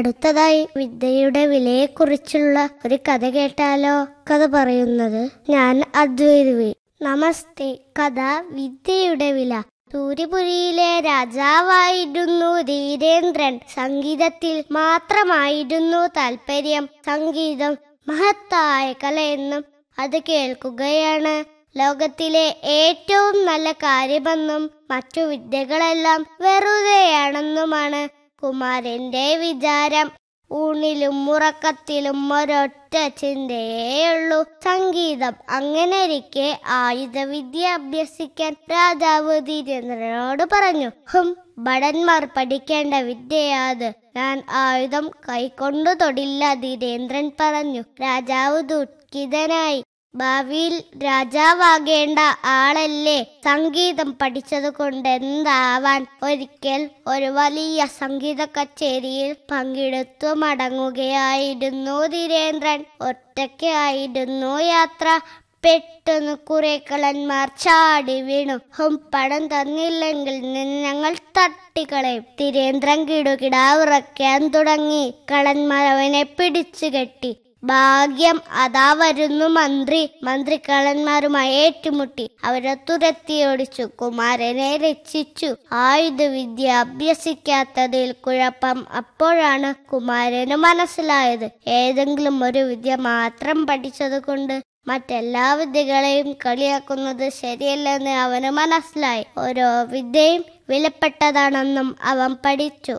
അടുത്തതായി വിദ്യയുടെ വിലയെക്കുറിച്ചുള്ള ഒരു കഥ കേട്ടാലോ കഥ പറയുന്നത് ഞാൻ അദ്വൈതവി നമസ്തേ കഥ വിദ്യയുടെ വില സൂര്യപുരിയിലെ രാജാവായിരുന്നു ധീരേന്ദ്രൻ സംഗീതത്തിൽ മാത്രമായിരുന്നു താല്പര്യം സംഗീതം മഹത്തായ കലയെന്നും അത് കേൾക്കുകയാണ് ലോകത്തിലെ ഏറ്റവും നല്ല കാര്യമെന്നും മറ്റു വിദ്യകളെല്ലാം വെറുതെയാണെന്നുമാണ് കുമാരന്റെ വിചാരം ഊണിലും ഉറക്കത്തിലും ഒരൊറ്റ ചിന്തയേയുള്ളൂ സംഗീതം അങ്ങനെയിരിക്കെ ആയുധവിദ്യ അഭ്യസിക്കാൻ രാജാവ് ധീരേന്ദ്രനോട് പറഞ്ഞു ഹും ഭടന്മാർ പഠിക്കേണ്ട വിദ്യയാത് ഞാൻ ആയുധം കൈക്കൊണ്ടു തൊടില്ല ധീരേന്ദ്രൻ പറഞ്ഞു രാജാവ് ദുഃഖിതനായി ഭാവിയിൽ രാജാവാകേണ്ട ആളല്ലേ സംഗീതം പഠിച്ചത് കൊണ്ട് എന്താവാൻ ഒരിക്കൽ ഒരു വലിയ സംഗീത കച്ചേരിയിൽ പങ്കെടുത്തു മടങ്ങുകയായിരുന്നു ധീരേന്ദ്രൻ ഒറ്റയ്ക്കായിരുന്നു യാത്ര പെട്ടെന്ന് കുറെ കള്ളന്മാർ ചാടി വീണു ഹും പണം തന്നില്ലെങ്കിൽ നിന്നെ ഞങ്ങൾ തട്ടിക്കളയും തിരേന്ദ്രൻ കിടുകിടാ ഉറക്കാൻ തുടങ്ങി കള്ളന്മാർ അവനെ പിടിച്ചു കെട്ടി ഭാഗ്യം അതാ വരുന്നു മന്ത്രി മന്ത്രി കള്ളന്മാരുമായി ഏറ്റുമുട്ടി അവരെ തുരത്തി ഓടിച്ചു കുമാരനെ രക്ഷിച്ചു ആയുധവിദ്യ അഭ്യസിക്കാത്തതിൽ കുഴപ്പം അപ്പോഴാണ് കുമാരന് മനസ്സിലായത് ഏതെങ്കിലും ഒരു വിദ്യ മാത്രം പഠിച്ചത് കൊണ്ട് മറ്റെല്ലാ വിദ്യകളെയും കളിയാക്കുന്നത് ശരിയല്ലെന്ന് അവന് മനസ്സിലായി ഓരോ വിദ്യയും വിലപ്പെട്ടതാണെന്നും അവൻ പഠിച്ചു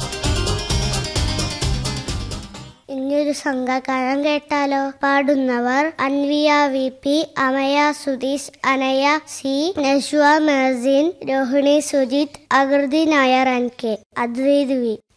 ഇനിയൊരു സംഘഗാനം കേട്ടാലോ പാടുന്നവർ Anviya V P Amaya Sudheesh Anaya C Nashwa Mehsin Rohini Sujith Akriti Nair N K Advaith V